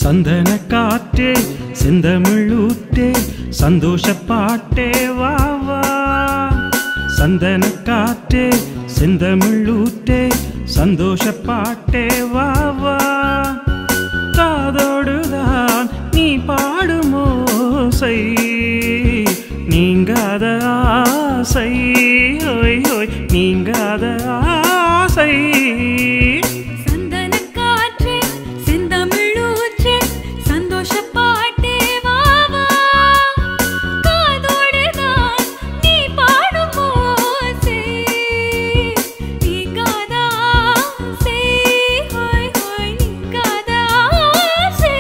சந்தன காற்றே செந்தமிழூற்றே சந்தோஷ பாட்டே வா வா சந்தன காற்றே செந்தமிழூற்றே சந்தோஷ பாட்டே வா வா காதோடுதான் நீ பாடும் ஓசை நீங்காத ஆசை ஓய் ஓய் நீங்காத ஆசை சந்தனக் காற்றே, செந்தமிழூற்றே, சந்தோஷப் பாட்டே வா வா. காதோடுதான் நீ பாடும் ஓசை. நீங்காத ஆசை, ஹோய் ஹோய் நீங்காத ஆசை.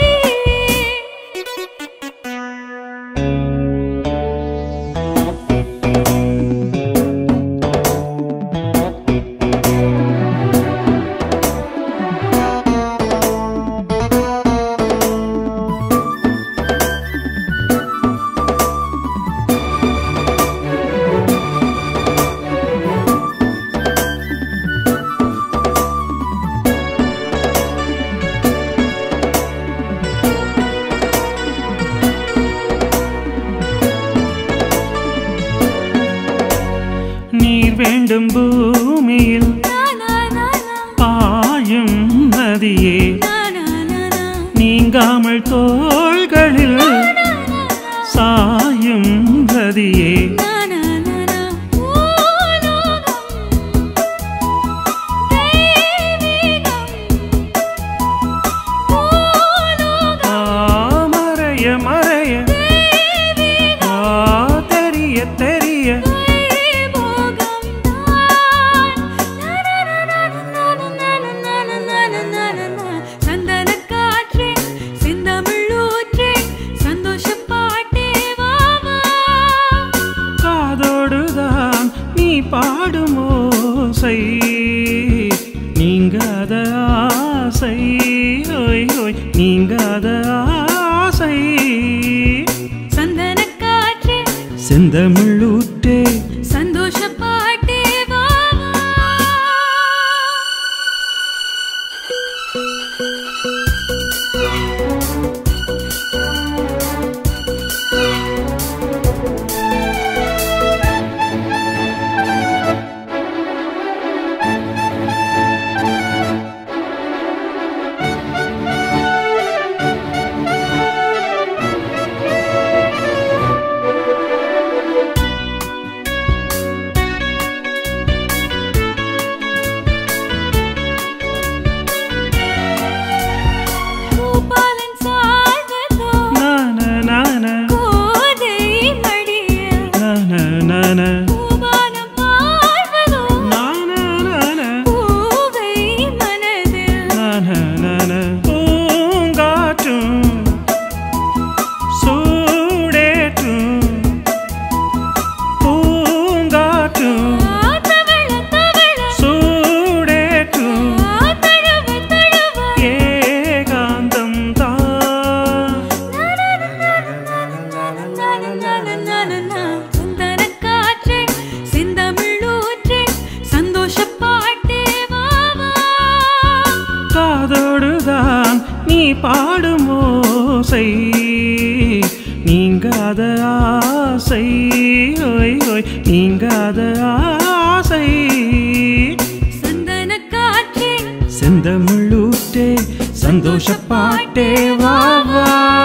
நீர் வேண்டும் பூமியில் நா, நா, நா, நா. பாயும் நதியே நா, நா, நா, நா. நீங்காமல் தோள்களில் சாயும் நதியே நா, நா, நா, நா. பூலோகம், தெய்வீகம். பூலோகம், ஆ, மறைய மறைய தெய்வீகம். ஆ, தெரிய தெரிய வைபோகம் தான். நா, நா, நா, நா, நா, நா, நா, நா, நா, நா, நா, நா, நா, நா. சந்தனக் காற்றே, செந்தமிழூற்றே, சந்தோஷப் பாட்டே வா வா. காதோடுதான் நீ பாடும் ஓசை நீங்காத ஆசை ஓய் ஓய் நீங்காத ஆசை சந்தனக் காற்றே, செந்தமிழூற்றே சந்தோஷப் பாட்டே வா வா. பூபாலன் சாய்வதோ, நான நான கோதை மடியில். நான நான பூபாலம் பாய்வதோ, நான நான பூவை மனதில். நான நான பூங்காற்றும் சூடேற்றும் பூங்காற்றும் ஆ, தவழ, தவழ, சூடேற்றும் ஆ, தழுவ, தழுவ. ஏகாந்தம் தான் சந்தனக் காற்றே, செந்தமிழூற்றே, சந்தோஷப் பாட்டே வா வா. காதோடுதான் நீ பாடும் ஓசை நீங்காத ஆசை ஓய் ஓய் நீங்காத ஆசை சந்தனக் காற்றே, செந்தமிழூற்றே சந்தோஷ பாட்டே வா வா